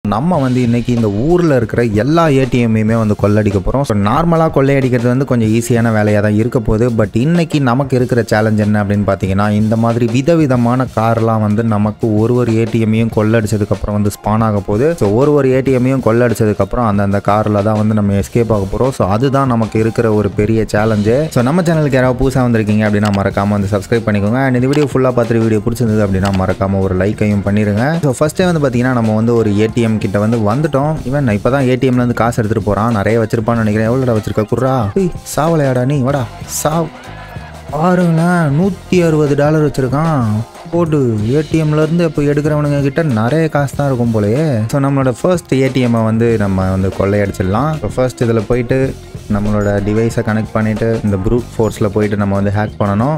நம்ம வந்து இன்னைக்கு இந்த ஊரில் இருக்கிற எல்லா ஏடிஎம்மையுமே வந்து கொள்ளடிக்க போகிறோம் ஸோ நார்மலாக கொள்ளையடிக்கிறது வந்து கொஞ்சம் ஈஸியான வேலையாக தான் இருக்க போகுது பட் இன்னைக்கு நமக்கு இருக்கிற சேலஞ்ச் என்ன அப்படின்னு பார்த்தீங்கன்னா இந்த மாதிரி விதவிதமான கார்லாம் வந்து நமக்கு ஒரு ஒரு ஏடிஎம்மையும் கொள்ளடிச்சதுக்கப்புறம் வந்து ஸ்பான் ஆக போகுது ஸோ ஒரு ஒரு ஏடிஎம்மையும் கொள்ளடிச்சதுக்கப்புறம் அந்தந்த காரில் தான் வந்து நம்ம எஸ்கேப் ஆக போகிறோம் ஸோ அதுதான் நமக்கு இருக்கிற ஒரு பெரிய சேலஞ்சு ஸோ நம்ம சேனலுக்கு யாராவது புதுசாக வந்திருக்கீங்க அப்படின்னா மறக்காமல் வந்து சப்ஸ்கிரைப் பண்ணிக்கோங்க அண்ட் இந்த வீடியோ ஃபுல்லாக பார்த்துட்டு வீடியோ பிடிச்சிருந்தது அப்படின்னா மறக்காமல் ஒரு லைக்கையும் பண்ணிடுங்க ஸோ ஃபஸ்ட்டே வந்து பார்த்தீங்கன்னா நம்ம வந்து ஒரு ஏடிஎம் கிட்ட வந்து வந்துட்டோம் இவன் இப்போ தான் ஏடிஎம்லேருந்து காசு எடுத்துகிட்டு போகிறான் நிறைய வச்சிருப்பான்னு நினைக்கிறேன் எவ்வளோடா வச்சிருக்க குர்ரா ஏய், சாவலையாடா நீ வாடா சாவ் பாருங்களேன் நூற்றி அறுபது டாலர் வச்சுருக்கான் போட்டு ஏடிஎம்ல இருந்து இப்போ எடுக்கிறவனுங்க கிட்ட நிறைய காசு தான் இருக்கும் போலயே ஸோ நம்மளோட ஃபர்ஸ்ட் ஏடிஎம்மை வந்து நம்ம வந்து கொள்ளையடிச்சிடலாம் இப்போ ஃபர்ஸ்ட் இதில் போயிட்டு நம்மளோட டிவைஸை கனெக்ட் பண்ணிட்டு இந்த ப்ரூட் ஃபோர்ஸில் போயிட்டு நம்ம வந்து ஹேக் பண்ணணும்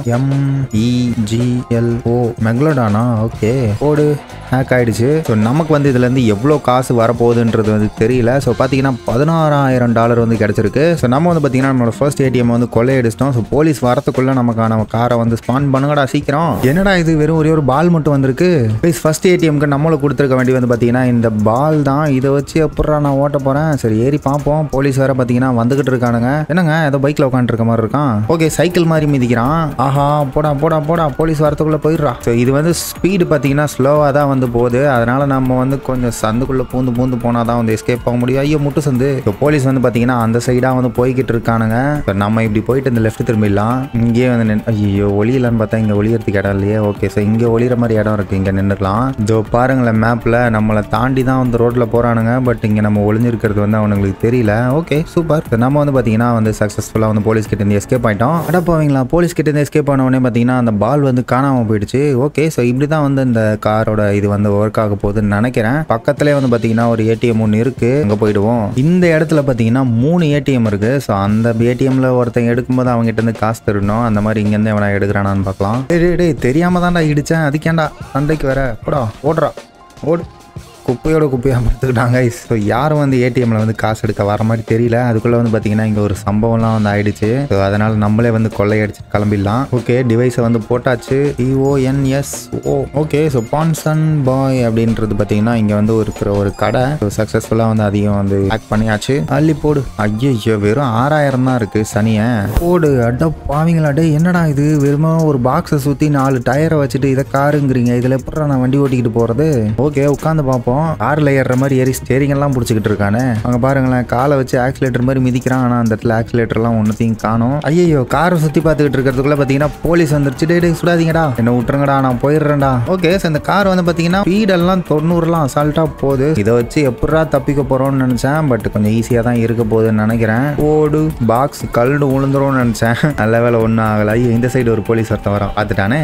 எம்இஜிஎல்ஓ மெக்லோடானா ஓகே போடு ஹேக் ஆயிடுச்சு ஸோ நமக்கு வந்து இதுலேருந்து எவ்வளோ காசு வரப்போகுதுன்றது வந்து தெரியல ஸோ பார்த்தீங்கன்னா பதினாறாயிரம் டாலர் வந்து கிடச்சிருக்கு ஸோ நம்ம வந்து பார்த்தீங்கன்னா நம்மளோட ஃபர்ஸ்ட் ஏடிஎம் வந்து கொள்ளையடிச்சிட்டோம் ஸோ போலீஸ் வரத்துக்குள்ளே நமக்கான காரை வந்து ஸ்பான் பண்ணுங்கடா சீக்கிரம் என்னடா இது வெறும் ஒரே ஒரு பால் மட்டும் வந்திருக்கு ப்ளீஸ் ஃபர்ஸ்ட் ஏடிஎம்க்கு நம்மளை கொடுத்துருக்க வேண்டி வந்து பார்த்தீங்கன்னா இந்த பால் தான் இதை வச்சு எப்படா நான் ஓட்ட போகிறேன் சரி ஏறி பார்ப்போம் போலீஸ் வேற பார்த்தீங்கன்னா வந்துகிட்டு இருக்கானுங்க என்னங்க ஏதோ பைக்கில் உட்காந்துருக்க மாதிரி இருக்கான் ஓகே சைக்கிள் மாதிரி மிதிக்கிறான் ஆஹா போடா போடா போடா போலீஸ் வரத்துக்குள்ளே போயிடுறா ஸோ இது வந்து ஸ்பீடு பார்த்தீங்கன்னா ஸ்லோவாக தான் வந்து போகுது அதனால நம்ம வந்து கொஞ்சம் சந்துக்குள்ளே பூந்து பூந்து போனால் தான் வந்து எஸ்கேப் ஆக முடியும் ஐயோ முட்டு சந்து இப்போ போலீஸ் வந்து பார்த்தீங்கன்னா அந்த சைடாக வந்து போய்கிட்டு இருக்கானுங்க இப்போ நம்ம இப்படி போயிட்டு இந்த லெஃப்ட் திரும்பிடலாம் இங்கேயே வந்து நின் ஐயோ ஒளியலான்னு பார்த்தா இங்கே ஒளியறதுக்கு இடம் இல்லையே ஓகே ஸோ இங்கே ஒளிகிற மாதிரி இடம் இருக்குது இங்கே நின்றுக்கலாம் இதோ பாருங்களேன் மேப்பில் நம்மளை தாண்டி தான் வந்து ரோட்டில் போகிறானுங்க பட் இங்கே நம்ம ஒளிஞ்சிருக்கிறது வந்து அவனுங்களுக்கு தெரியல ஓகே சூப்பர் நம்ம வந்து பார்த்தீங்கன்னா வந்து சக்ஸஸ்ஃபுல்லாக வந்து போலீஸ் கிட்ட இருந்து எஸ்கேப் ஆயிட்டோம் அட போவீங்களா போலீஸ் கிட்ட இருந்து எஸ்கேப் ஆன உடனே பார்த்தீங்கன்னா அந்த பால் வந்து காணாமல் போயிடுச்சு ஓகே ஸோ இப்படி தான் வந்து இந்த காரோட இது வந்து ஒர்க் ஆக போகுதுன்னு நினைக்கிறேன் பக்கத்துலேயே வந்து பார்த்தீங்கன்னா ஒரு ஏடிஎம் ஒன்று இருக்கு அங்கே போயிடுவோம் இந்த இடத்துல பார்த்தீங்கன்னா மூணு ஏடிஎம் இருக்கு ஸோ அந்த ஏடிஎம்ல ஒருத்தன் எடுக்கும்போது அவங்க கிட்ட இருந்து காசு தரணும் அந்த மாதிரி இங்கேருந்து எவனா எடுக்கிறானான்னு பார்க்கலாம் டேய் டேய், டேய் தெரியாம தான்டா இடிச்சேன் அதுக்கேண்டா சண்டைக்கு வேற போடா ஓடுறா ஓடு குப்பையோட குப்பையாக பார்த்துக்கிட்டாங்க ஸோ யாரும் வந்து ஏடிஎம்ல வந்து காசு எடுக்க வர மாதிரி தெரியல அதுக்குள்ளே வந்து பார்த்தீங்கன்னா இங்கே ஒரு சம்பவம்லாம் வந்து ஆயிடுச்சு ஸோ அதனால் நம்மளே வந்து கொள்ளையடிச்சு கிளம்பிடலாம் ஓகே டிவைஸை வந்து போட்டாச்சு இஓஎன்எஸ் ஓ ஓகே ஸோ பான்சன் பாய் அப்படின்றது பார்த்தீங்கன்னா இங்கே வந்து இருக்கிற ஒரு கடை ஸோ சக்ஸஸ்ஃபுல்லாக வந்து அதையும் வந்து ஹேக் பண்ணியாச்சு அள்ளி போடு ஐயோ வெறும் ஆறாயிரம் தான் இருக்குது சனியை போடு அட பாவீங்களா டே என்னடா இது வெறுமா ஒரு பாக்ஸை சுற்றி நாலு டயரை வச்சுட்டு இதை காருங்கிறீங்க இதில் எப்படா நான் வண்டி ஓட்டிக்கிட்டு போகிறது ஓகே உட்காந்து பார்ப்போம் காரில் ஏறுற மாதிரி ஏறி ஸ்டேரிங் எல்லாம் பிடிச்சிக்கிட்டு இருக்கானே அங்கே பாருங்களேன் காலை வச்சு ஆக்சிலேட்டர் மாதிரி மிதிக்கிறான் ஆனால் அந்த இடத்துல ஆக்சிலேட்டர்லாம் ஒன்றுத்தையும் காணும் ஐயோ காரை சுற்றி பார்த்துக்கிட்டு இருக்கிறதுக்குள்ள பார்த்தீங்கன்னா போலீஸ் வந்துருச்சு டே டே சுடாதீங்கடா என்ன விட்டுருங்கடா நான் போயிடுறேன்டா ஓகே ஸோ இந்த கார் வந்து பார்த்தீங்கன்னா ஸ்பீடெல்லாம் தொண்ணூறுலாம் அசால்ட்டாக போகுது இதை வச்சு எப்படா தப்பிக்க போகிறோம்னு நினச்சேன் பட் கொஞ்சம் ஈஸியாக தான் இருக்க போகுதுன்னு நினைக்கிறேன் ஓடு பாக்ஸ் கல்டு விழுந்துரும்னு நினச்சேன் நல்ல வேலை ஒன்றும் ஆகலை ஐயோ இந்த சைடு ஒரு போலீஸ் ஒருத்தன் வரான் பார்த்துட்டானே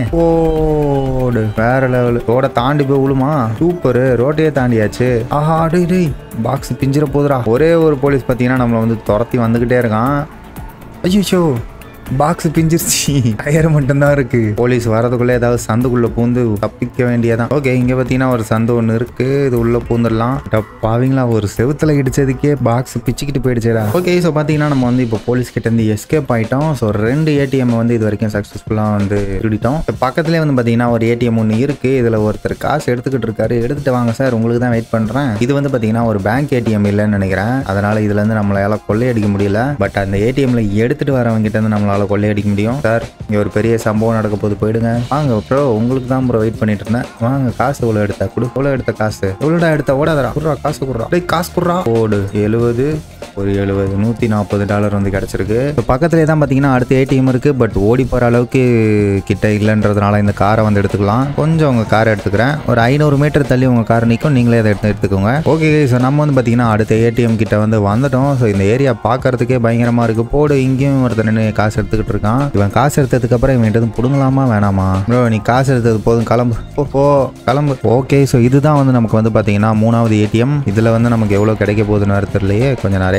ஓடு வேற லெவல் ரோட தாண்டி போய் விழுமா சூப்பர் ரோட்டையே தாண்டியாச்சு ஆஹா டேய் டேய் பாக்ஸ் பிஞ்சிர போதுடா ஒரே ஒரு போலீஸ் பார்த்தீங்கன்னா நம்மளை வந்து துரத்தி வந்துக்கிட்டே இருக்கான் ஐயோ பாக்ஸ் பிஞ்சிருச்சு டயர் மட்டும்தான் இருக்கு போலீஸ் வரதுக்குள்ள ஏதாவது சந்துக்குள்ள பூந்து தப்பிக்க வேண்டியதான் ஓகே இங்க பாத்தீங்கன்னா ஒரு சந்து ஒன்று இருக்கு இது உள்ள பூந்துடலாம் அட பாவீங்களா ஒரு செவுத்துல இடிச்சதுக்கே பாக்ஸ் பிச்சுக்கிட்டு போயிடுச்சேடா ஓகே ஸோ பாத்தீங்கன்னா நம்ம வந்து இப்போ போலீஸ் கிட்ட இருந்து எஸ்கேப் ஆயிட்டோம் ஸோ ரெண்டு ஏடிஎம் வந்து இது வரைக்கும் சக்ஸஸ்ஃபுல்லாக வந்து திருடிட்டோம் இப்ப பக்கத்துலேயே வந்து பாத்தீங்கன்னா ஒரு ஏடிஎம் ஒன்று இருக்கு இதுல ஒருத்தர் காசு எடுத்துக்கிட்டு இருக்காரு எடுத்துட்டு வாங்க சார் உங்களுக்கு தான் வெயிட் பண்றேன் இது வந்து பாத்தீங்கன்னா ஒரு பேங்க் ஏடிஎம் இல்லைன்னு நினைக்கிறேன் அதனால இதுல இருந்து நம்மளால கொள்ளையடிக்க முடியல பட் அந்த ஏடிஎம்ல எடுத்துட்டு வரவங்க கிட்ட இருந்து நம்மளால கொள்ளையடிக்க முடியும் சார் இங்க ஒரு பெரிய சம்பவம் நடக்க போது போயிடுங்க வாங்க ப்ரோ உங்களுக்கு தான் ப்ரோ வெயிட் பண்ணிட்டு இருந்தேன் வாங்க காசு எவ்வளோ எடுத்த கொடு எவ்வளோ எடுத்த காசு எவ்வளோடா எடுத்த ஓடாதடா குடுறா காசு குடுறா டேய் காசு குடுறா ஓடு எழுபது ஒரு எழுபது நூற்றி நாற்பது டாலர் வந்து கிடச்சிருக்கு இப்போ பக்கத்துலேயே தான் பார்த்தீங்கன்னா அடுத்த ஏடிஎம் இருக்குது பட் ஓடி போகிற அளவுக்கு கிட்ட இல்லைன்றதுனால இந்த காரை வந்து எடுத்துக்கலாம் கொஞ்சம் உங்கள் காரை எடுத்துக்கிறேன் ஒரு ஐநூறு மீட்டர் தள்ளி உங்கள் கார் நிற்கும் நீங்களே அதை எடுத்து எடுத்துக்கோங்க ஓகே ஸோ நம்ம வந்து பார்த்தீங்கன்னா அடுத்த ஏடிஎம் கிட்ட வந்து வந்துட்டோம் ஸோ இந்த ஏரியா பார்க்கறதுக்கே பயங்கரமாக இருக்குது போடு இங்கேயும் ஒருத்தர் நின்று காசு எடுத்துக்கிட்டு இருக்கான் இவன் காசு எடுத்ததுக்கு அப்புறம் இவன் எதுவும் பிடுங்கலாமா வேணாமா ப்ரோ நீ காசு எடுத்தது போதும் கிளம்பு போ போ கிளம்பு ஓகே ஸோ இதுதான் வந்து நமக்கு வந்து பார்த்தீங்கன்னா மூணாவது ஏடிஎம் இதில் வந்து நமக்கு எவ்வளோ கிடைக்க போகுதுன்னு வேறு தெரியலையே கொஞ்சம் நிறைய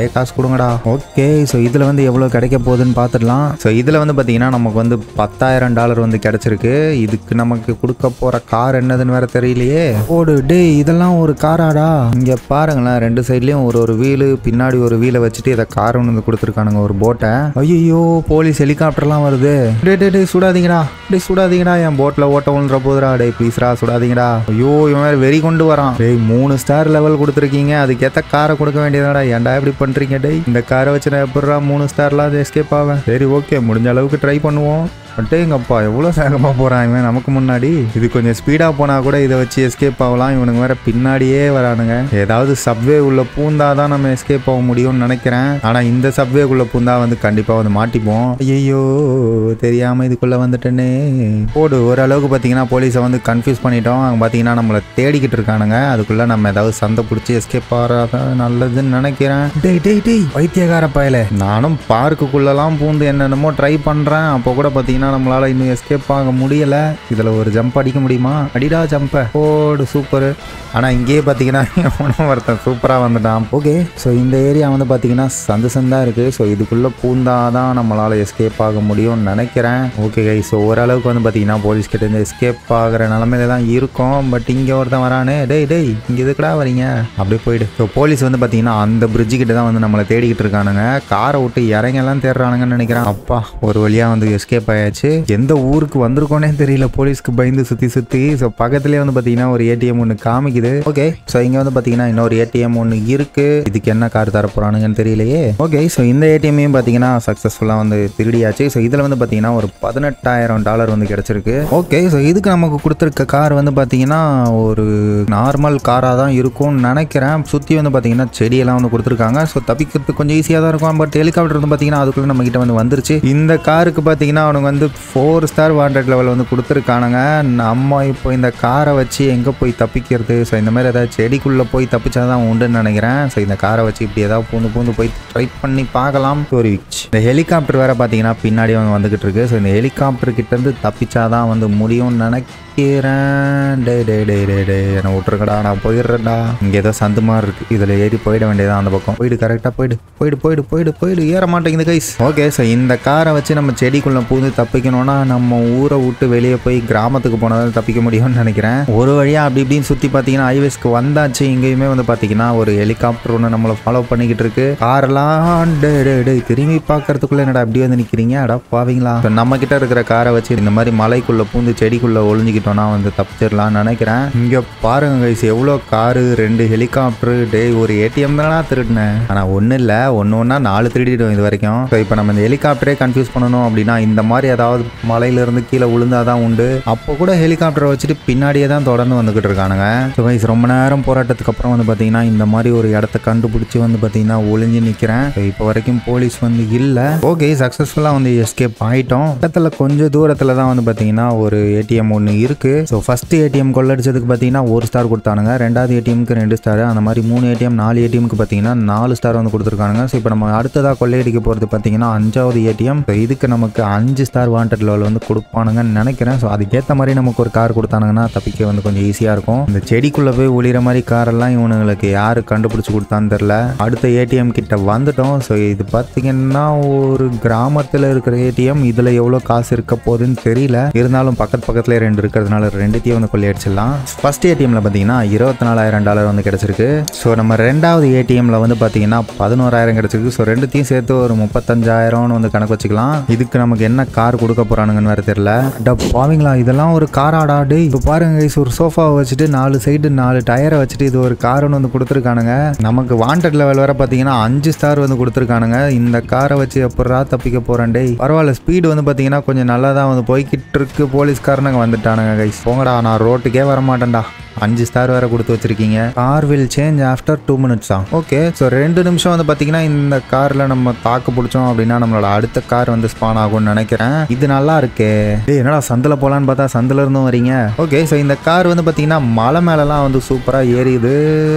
காசு கொடுங்கடா ஓகே ஸோ இதில் வந்து எவ்வளோ கிடைக்க போகுதுன்னு பார்த்துடலாம் ஸோ இதில் வந்து பார்த்தீங்கன்னா நமக்கு வந்து பத்தாயிரம் டாலர் வந்து கிடைச்சிருக்கு இதுக்கு நமக்கு கொடுக்க போகிற கார் என்னதுன்னு வேற தெரியலையே ஓடு டேய் இதெல்லாம் ஒரு காராடா இங்கே பாருங்களேன் ரெண்டு சைட்லேயும் ஒரு ஒரு வீலு பின்னாடி ஒரு வீலை வச்சுட்டு இதை கார் ஒன்று வந்து கொடுத்துருக்கானுங்க ஒரு போட்டை ஐயோ போலீஸ் ஹெலிகாப்டர்லாம் வருது டே டே டே சுடாதீங்கடா டே சுடாதீங்கடா என் போட்டில் ஓட்ட விழுந்துற போதுடா டே ப்ளீஸ்ரா சுடாதீங்கடா ஐயோ இவன் வேற வெறி கொண்டு வரான் டேய் மூணு ஸ்டார் லெவல் கொடுத்துருக்கீங்க அதுக்கேற்ற காரை கொடுக்க வேண்டியதாடா ஏன்டா இப்படி பண்ணுறீங்க டேய் இந்த காரை வச்சு நான் எப்படிடா மூணு ஸ்டார்லாம் எஸ்கேப் ஆவேன் சரி ஓகே முடிஞ்ச அளவுக்கு ட்ரை பண்ணுவோம் அட்டேங்கப்பா எவ்வளோ வேகமாக போகிறான் இவன் நமக்கு முன்னாடி இது கொஞ்சம் ஸ்பீடாக போனால் கூட இதை வச்சு எஸ்கேப் ஆகலாம் இவனுங்க வேற பின்னாடியே வரானுங்க ஏதாவது சப்வே உள்ள பூந்தா தான் நம்ம எஸ்கேப் ஆக முடியும்னு நினைக்கிறேன் ஆனால் இந்த சப்வே உள்ள பூந்தா வந்து கண்டிப்பாக வந்து மாட்டிப்போம் ஐயோ தெரியாமல் இதுக்குள்ளே வந்துட்டேனே போடு ஓரளவுக்கு பார்த்தீங்கன்னா போலீஸை வந்து கன்ஃபியூஸ் பண்ணிட்டோம் அவங்க பார்த்தீங்கன்னா நம்மளை தேடிக்கிட்டு இருக்கானுங்க அதுக்குள்ளே நம்ம ஏதாவது சந்தை பிடிச்சி எஸ்கேப் ஆகிறதா நல்லதுன்னு நினைக்கிறேன் டேய் டேய் டேய் வைத்தியகார பயல நானும் பார்க்குக்குள்ளெல்லாம் பூந்து என்னென்னமோ ட்ரை பண்ணுறேன் அப்போ கூட பார்த்தீங்கன்னா நம்மளால் இன்னும் எஸ்கேப் ஆக முடியல இதில் ஒரு ஜம்ப் அடிக்க முடியுமா அடிடா ஜம்பை போடு சூப்பரு ஆனால் இங்கேயே பார்த்தீங்கன்னா எவனோ ஒருத்தன் சூப்பராக வந்துட்டான் ஓகே ஸோ இந்த ஏரியா வந்து பார்த்தீங்கன்னா சந்து சந்தாக இருக்குது ஸோ இதுக்குள்ளே பூந்தா தான் நம்மளால் எஸ்கேப் ஆக முடியும்னு நினைக்கிறேன் ஓகே கை ஸோ ஓரளவுக்கு வந்து பார்த்தீங்கன்னா போலீஸ் கிட்ட இருந்து எஸ்கேப் ஆகிற நிலமையில தான் இருக்கும் பட் இங்கே ஒருத்தன் வரானே டேய் டேய் இங்கே எதுக்குடா வரீங்க அப்படியே போயிடு ஸோ போலீஸ் வந்து பார்த்தீங்கன்னா அந்த பிரிட்ஜு கிட்ட தான் வந்து நம்மளை தேடிக்கிட்டு இருக்கானுங்க காரை விட்டு இறங்கெல்லாம் தேடுறானுங்கன்னு நினைக்கிறேன் அப்பா ஒரு வழியாக வந்து எஸ்கேப் ஆயாச்சு எந்த ஊருக்கு வந்திருக்கோனே தெரியல போலீஸ்க்கு பயந்து சுற்றி சுற்றி ஸோ பக்கத்துலேயே வந்து பார்த்தீங்கன்னா ஒரு ஏடிஎம் ஒன்று காமிக்குது ஓகே ஸோ இங்கே வந்து பார்த்தீங்கன்னா இன்னொரு ஏடிஎம் ஒன்று இருக்கு இதுக்கு என்ன கார் தர போகிறானுங்கன்னு தெரியலையே ஓகே ஸோ இந்த ஏடிஎம்மையும் பார்த்தீங்கன்னா சக்ஸஸ்ஃபுல்லாக வந்து திருடியாச்சு ஸோ இதில் வந்து பார்த்தீங்கன்னா ஒரு பதினெட்டாயிரம் டாலர் வந்து கிடச்சிருக்கு ஓகே ஸோ இதுக்கு நமக்கு கொடுத்துருக்க கார் வந்து பார்த்தீங்கன்னா ஒரு நார்மல் காராக தான் இருக்கும்னு நினைக்கிறேன் சுற்றி வந்து பார்த்தீங்கன்னா செடியெல்லாம் வந்து கொடுத்துருக்காங்க ஸோ தப்பிக்கிறதுக்கு கொஞ்சம் ஈஸியாக தான் இருக்கும் பட் ஹெலிகாப்டர் வந்து பார்த்தீங்கன்னா அதுக்குள்ளே நம்ம கிட்ட வந்து வந்துருச்சு இந்த காருக்கு பார்த்தீங்கன்னா அவனுங்க வந்து ஃபோர் ஸ்டார் வாண்டட் லெவல் வந்து கொடுத்துருக்கானுங்க நம்ம இப்போ இந்த காரை வச்சு எங்கே போய் தப்பிக்கிறது ஸோ இந்த மாதிரி ஏதாவது செடிக்குள்ளே போய் தப்பிச்சா தான் உண்டுன்னு நினைக்கிறேன் ஸோ இந்த காரை வச்சு இப்படி ஏதாவது பூந்து பூந்து போய் ட்ரை பண்ணி பார்க்கலாம் ஒரு விச் இந்த ஹெலிகாப்டர் வேற பார்த்தீங்கன்னா பின்னாடி அவங்க வந்துகிட்டு இருக்கு ஸோ இந்த ஹெலிகாப்டர் கிட்டேருந்து தப்பிச்சாதான் வந்து முடியும்னு நினைக்கிறேன் டே டே டே டே டே என்னை விட்டுருக்கடா நான் போயிடுறேன்டா இங்கே ஏதோ சந்து மாதிரி இருக்கு இதில் ஏறி போயிட வேண்டியதான் அந்த பக்கம் போயிடு கரெக்டாக போயிடு போயிடு போயிடு போயிடு போயிடு ஏற மாட்டேங்குது கைஸ் ஓகே ஸோ இந்த காரை வச்சு நம்ம செடிக்குள்ளே பூந்து தப்பிக்கணும்னா நம்ம ஊரை விட்டு வெளியே போய் கிராமத்துக்கு போனால் தப்பிக்க முடியும்னு நினைக்கிறேன் ஒரு வழியாக அப்படி இப்படின்னு சுற்றி பார்த்தீங்கன்னா ஹைவேஸ்க்கு வந்தாச்சு இங்கேயுமே வந்து பார்த்தீங்கன்னா ஒரு ஹெலிகாப்டர் ஒன்று நம்மளை ஃபாலோ பண்ணிக்கிட்டு இருக்கு காரெல்லாம் டே டே டே திரும்பி பார்க்கறதுக்குள்ள என்னடா அப்படி வந்து நிற்கிறீங்க அடா பாவீங்களா இப்ப நம்ம கிட்ட இருக்கிற காரை வச்சு இந்த மாதிரி மலைக்குள்ள பூந்து செடிக்குள்ள ஒளிஞ்சுக்கிட்டோம்னா வந்து தப்பிச்சிடலாம்னு நினைக்கிறேன் இங்க பாருங்க கைஸ் எவ்வளோ காரு ரெண்டு ஹெலிகாப்டர் டேய் ஒரு ஏடிஎம் தானா திருடினேன் ஆனா ஒன்றும் இல்லை ஒன்று ஒன்றா நாலு திருடிட்டோம் இது வரைக்கும் ஸோ இப்போ நம்ம இந்த ஹெலிகாப்டரே கன்ஃபியூஸ் பண்ணணும் அப்படின்னா இந்த மாதிரி ஏதாவது மலையிலேருந்து கீழே விழுந்தாதான் உண்டு அப்போ கூட ஹெலிகாப்டரை வச்சுட்டு பின்னாடியே தான் தொடர்ந்து வந்துகிட்டு இருக்கானுங்க ஸோ கைஸ் ரொம்ப நேரம் போராட்டத்துக்கு அப்புறம் வந்து பார்த்தீங்கன்னா இந்த மாதிரி ஒரு இடத்த கண்டுபிடிச்சி வந்து பார்த்தீங்கன்னா ஒளிஞ்சு நிற்கிறேன் இப்போ வரைக்கும் போலீஸ் வந்து இல்லை ஓகே சக்ஸஸ்ஃபுல்லாக வந்து எஸ்கேப் ஆகிட்டோம் பக்கத்தில் கொஞ்சம் தூரத்தில் தான் வந்து பார்த்தீங்கன்னா ஒரு ஏடிஎம் ஒன்று இருக்குது ஸோ ஃபஸ்ட்டு ஏடிஎம் கொள்ளடிச்சதுக்கு பார்த்தீங்கன்னா ஒரு ஸ்டார் கொடுத்தானுங்க ரெண்டாவது ஏடிஎம்க்கு ரெண்டு ஸ்டார் அந்த மாதிரி மூணு ஏடிஎம் நாலு ஏடிஎம்க்கு பார்த்தீங்கன்னா நாலு ஸ்டார் வந்து கொடுத்துருக்கானுங்க ஸோ இப்போ நம்ம அடுத்ததாக கொள்ளையடிக்க போகிறது பார்த்தீங்கன்னா அஞ்சாவது ஏடிஎம் ஸோ இதுக்கு நமக்கு அஞ்சு ஸ்டார் வாண்டட் லெவல் வந்து கொடுப்பானுங்கன்னு நினைக்கிறேன் ஸோ அதுக்கேற்ற மாதிரி நமக்கு ஒரு கார் கொடுத்தானுங்கன்னா தப்பிக்க வந்து கொஞ்சம் ஈஸியாக இருக்கும் இந்த செடிக்குள்ளே போய் ஒளிகிற மாதிரி காரெல்லாம் இவனுங்களுக்கு யார் கண்டுபிடிச்சி கொடுத்தான்னு தெரில அடுத்த ஏடிஎம் கிட்ட வந்துட்டோம் ஸோ இது பார்த்தீங்கன்னா ஒரு கிராமத்தில் இருக்கிற ஏடிஎம் இதில் எவ்வளோ காசு இருக்க போகுதுன்னு தெரியல இருந்தாலும் பக்கத்து பக்கத்துல ரெண்டு இருக்கிறதுனால ரெண்டுத்தையும் வந்து கொள்ளையடிச்சிடலாம் ஃபர்ஸ்ட் ஏடிஎம்ல பார்த்தீங்கன்னா இருபத்தி நாலாயிரம் டாலர் வந்து கிடச்சிருக்கு ஸோ நம்ம ரெண்டாவது ஏடிஎம்ல வந்து பார்த்தீங்கன்னா பதினோராயிரம் கிடச்சிருக்கு ஸோ ரெண்டுத்தையும் சேர்த்து ஒரு முப்பத்தஞ்சாயிரம்னு வந்து கணக்கு வச்சுக்கலாம் இதுக்கு நமக்கு என்ன கார் கொடுக்க போறானுங்கன்னு வேற தெரியல டா பாவீங்களா இதெல்லாம் ஒரு காராடா டேய் இப்போ பாருங்க guys, ஒரு சோஃபாவை வச்சுட்டு நாலு சைடு நாலு டயரை வச்சுட்டு இது ஒரு காருன்னு வந்து கொடுத்துருக்கானுங்க நமக்கு வாண்டட் லெவல் வர பார்த்தீங்கன்னா அஞ்சு ஸ்டார் வந்து கொடுத்துருக்கானுங்க இந்த காரை வச்சு எப்படா தப்பிக்க போறேன் டேய் பரவாயில்ல ஸ்பீடு வந்து பார்த்தீங்கன்னா கொஞ்சம் நல்லா தான் வந்து போய்கிட்டு இருக்கு போலீஸ்காரனுங்க வந்துட்டானுங்க கைஸ் போங்கடா நான் ரோட்டுக்கே வர மாட்டேன்டா அஞ்சு ஸ்டார் வேற கொடுத்து வச்சிருக்கீங்க car will change after two மினிட்ஸா ஓகே ஸோ ரெண்டு நிமிஷம் வந்து பார்த்தீங்கன்னா இந்த காரில் நம்ம தாக்கு பிடிச்சோம் அப்படின்னா நம்மளோட அடுத்த கார் வந்து ஸ்பான் ஆகும்னு நினைக்கிறேன் இது நல்லா இருக்கே டேய் என்னடா சந்தில் போகலான்னு பார்த்தா சந்தில் இருந்தும் வரீங்க ஓகே ஸோ இந்த கார் வந்து பார்த்தீங்கன்னா மலை மேலெலாம் வந்து சூப்பராக ஏறிது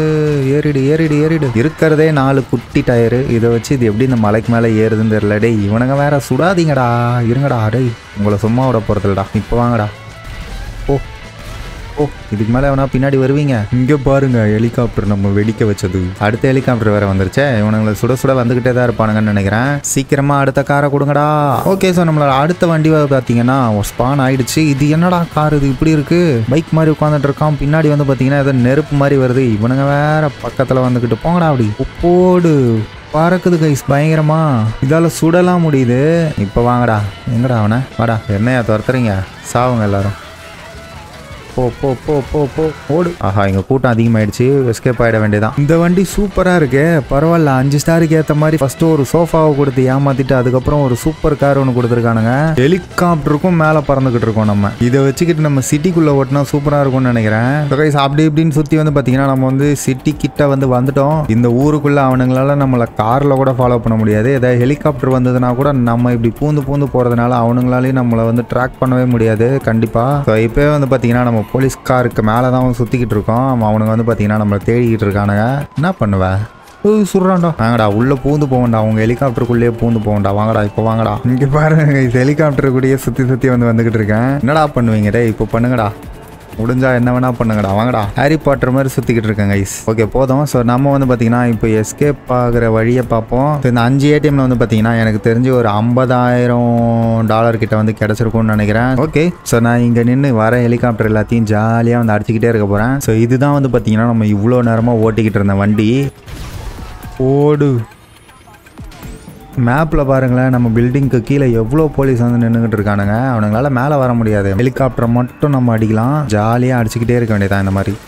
ஏறிடு ஏறிடு ஏறிடு இருக்கிறதே நாலு குட்டி டயரு இதை வச்சு இது எப்படி இந்த மலைக்கு மேலே ஏறுதுன்னு தெரியல டேய் இவனுங்க வேற சுடாதீங்கடா இருங்கடா டேய் உங்களை சும்மா விட போகிறதில்லடா இப்போ வாங்கடா ஓ ஓ இதுக்கு மேலே எவனா பின்னாடி வருவீங்க இங்கே பாருங்க ஹெலிகாப்டர் நம்ம வெடிக்க வச்சது அடுத்த ஹெலிகாப்டர் வேற வந்துருச்சே இவனுங்களை சுட சுட வந்துகிட்டே தான் இருப்பானுங்கன்னு நினைக்கிறேன் சீக்கிரமா அடுத்த காரை கொடுங்கடா ஓகே ஸோ நம்மளோட அடுத்த வண்டி பார்த்தீங்கன்னா ஸ்பான் ஆயிடுச்சு இது என்னடா கார் இது இப்படி இருக்கு பைக் மாதிரி உட்காந்துட்டு இருக்கான் பின்னாடி வந்து பார்த்தீங்கன்னா ஏதோ நெருப்பு மாதிரி வருது இவனுங்க வேற பக்கத்தில் வந்துக்கிட்டு போங்கடா அப்படி போடு பறக்குது கைஸ் பயங்கரமா இதால சுடலாம் முடியுது இப்போ வாங்கடா எங்கடா அவனை வாடா என்னையா துரத்துறீங்க சாவுங்க எல்லாரும் போ போ போ போ போ ஓடு ஆஹா இங்க கூட்டம் அதிகமாயிடுச்சு எஸ்கேப் ஆயிட வேண்டியதான் இந்த வண்டி சூப்பரா இருக்கே பரவாயில்ல அஞ்சு ஸ்டாருக்கு ஏத்த மாதிரி ஃபர்ஸ்ட் ஒரு சோஃபாவை கொடுத்து ஏமாத்திட்டு அதுக்கப்புறம் ஒரு சூப்பர் கார் ஒன்று கொடுத்துருக்கானுங்க ஹெலிகாப்டருக்கும் மேலே பறந்துகிட்டு இருக்கோம் நம்ம இதை வச்சுக்கிட்டு நம்ம சிட்டிக்குள்ள ஓட்டினா சூப்பரா இருக்கும்னு நினைக்கிறேன் So guys, அப்படி இப்படின்னு சுத்தி வந்து பாத்தீங்கன்னா நம்ம வந்து சிட்டி கிட்ட வந்து வந்துட்டோம் இந்த ஊருக்குள்ள அவனுங்களால நம்மள கார்ல கூட ஃபாலோ பண்ண முடியாது ஏதாவது ஹெலிகாப்டர் வந்ததுன்னா கூட நம்ம இப்படி பூந்து பூந்து போறதுனால அவனுங்களாலையும் நம்மளை வந்து ட்ராக் பண்ணவே முடியாது கண்டிப்பா ஸோ இப்போவே வந்து பாத்தீங்கன்னா நம்ம போலீஸ் காருக்கு மேலே தான் சுத்திக்கிட்டு இருக்கோம் அவனுங்க வந்து பாத்தீங்கன்னா நம்மளை தேடிக்கிட்டு இருக்கானுங்க என்ன பண்ணுவேன் ஏய், சுடுறான்டா வாங்கடா உள்ள பூந்து போகண்டா அவங்க ஹெலிகாப்டருக்குள்ளேயே பூந்து போகண்டா வாங்கடா இப்போ வாங்கடா இங்க பாருங்க ஹெலிகாப்டர் கூடயே சுத்தி சுத்தி வந்து வந்துகிட்டு இருக்கேன் என்னடா பண்ணுவீங்க டேய் இப்போ பண்ணுங்கடா முடிஞ்சா என்ன வேணா பண்ணுங்கடா வாங்கடா ஹாரி பாட்டர் மாதிரி சுத்திக்கிட்டு இருக்கேன் கைஸ் ஓகே போதும் ஸோ நம்ம வந்து பார்த்தீங்கன்னா இப்போ எஸ்கேப் ஆகிற வழியை பார்ப்போம் So, இந்த அஞ்சு ஏடிஎம்ல வந்து பார்த்தீங்கன்னா எனக்கு தெரிஞ்சு ஒரு ஐம்பதாயிரம் டாலர் கிட்ட வந்து கிடைச்சிருக்கும்னு நினைக்கிறேன் ஓகே ஸோ நான் இங்கே நின்று வர ஹெலிகாப்டர் எல்லாத்தையும் ஜாலியாக வந்து அடிச்சுக்கிட்டே இருக்க போகிறேன் ஸோ இதுதான் வந்து பார்த்தீங்கன்னா நம்ம இவ்வளோ நேரமாக ஓட்டிக்கிட்டு இருந்த வண்டி ஓடு மேப்பில் பாருங்களேன் நம்ம பில்டிங்க்கு கீழே எவ்வளோ போலீஸ் வந்து நின்றுக்கிட்டு இருக்கானுங்க அவனுங்களால மேலே வர முடியாது ஹெலிகாப்டரை மட்டும் நம்ம அடிக்கலாம் ஜாலியாக அடிச்சுக்கிட்டே இருக்க வேண்டியதான் இந்த மாதிரி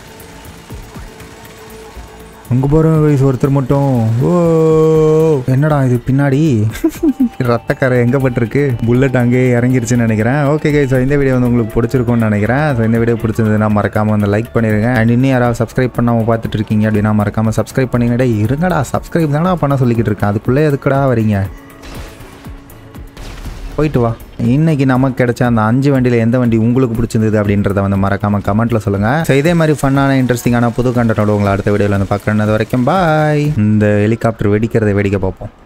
உங்க பாருங்க guys, ஒருத்தர் மட்டும் ஓ என்னடா இது பின்னாடி ரத்தக்கரை எங்கே பட்டிருக்கு புல்லட் அங்கேயே இறங்கிருச்சுன்னு நினைக்கிறேன் ஓகே கை ஸோ இந்த வீடியோ வந்து உங்களுக்கு பிடிச்சிருக்கும்னு நினைக்கிறேன் ஸோ இந்த வீடியோ பிடிச்சிருந்ததுன்னா மறக்காமல் வந்து லைக் பண்ணிடுங்க அண்ட் இன்னும் யாராவது சப்ஸ்கிரைப் பண்ணாமல் பார்த்துட்டு இருக்கீங்க அப்படின்னா மறக்காமல் சப்ஸ்கிரைப் பண்ணிங்கடா இருங்கடா சப்ஸ்கிரைப் தானடா பண்ண சொல்லிக்கிட்டு இருக்கேன் அதுக்குள்ளே எதுக்குடா வரீங்க போயிட்டு வா இன்னைக்கு நமக்கு கிடைச்ச அந்த அஞ்சு வண்டியில் எந்த வண்டி உங்களுக்கு பிடிச்சிருந்தது அப்படின்றத வந்து மறக்காம கமெண்ட்ல சொல்லுங்க ஸோ இதே மாதிரி ஃபன்னான இன்ட்ரெஸ்டிங்கான புது கண்டனோட உங்களை அடுத்த வீடியோவில் வந்து பார்க்கறது வரைக்கும் பாய் இந்த ஹெலிகாப்டர் வெடிக்கிறதை வேடிக்கை பார்ப்போம்